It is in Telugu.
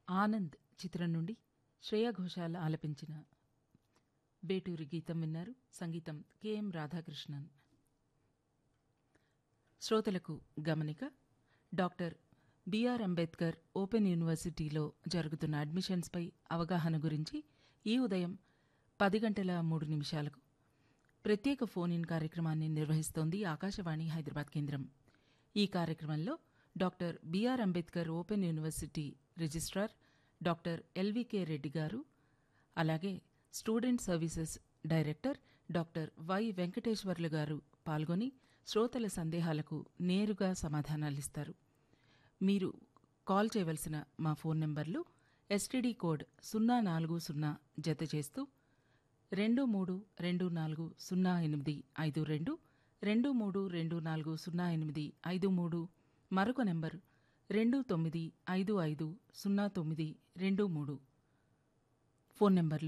ఆనంద్ చిత్రం నుండి శ్రేయా ఘోషాల్ ఆలపించిన వేటూరి గీతం విన్నారు సంగీతం కెఎం రాధాకృష్ణన్ శ్రోతలకు గమనిక డాక్టర్ బిఆర్ అంబేద్కర్ ఓపెన్ యూనివర్సిటీలో జరుగుతున్న అడ్మిషన్స్పై అవగాహన గురించి ఈ ఉదయం పది గంటల మూడు నిమిషాలకు ప్రత్యేక ఫోన్ ఇన్ కార్యక్రమాన్ని నిర్వహిస్తోంది ఆకాశవాణి హైదరాబాద్ కేంద్రం ఈ కార్యక్రమంలో doctor BR Ambedkar open university registrar doctor LVK Reddy garu అలాగే student services director doctor Y Venkateswarlu garu పాల్గొని శ్రోతల సందేహాలకు నేరుగా సమాధానాలిస్తారు మీరు కాల్ చేయవలసిన మా ఫోన్ నెంబర్లు ఎస్టీడీ కోడ్ సున్నా నాలుగు సున్నా జత చేస్తూ రెండు మూడు రెండు నాలుగు సున్నా ఎనిమిది ఐదు రెండు రెండు మూడు రెండు నాలుగు సున్నా ఎనిమిది ఐదు మూడు మరొక నెంబర్ రెండు తొమ్మిది ఐదు ఐదు సున్నా తొమ్మిది రెండు మూడు ఫోన్ నెంబర్లు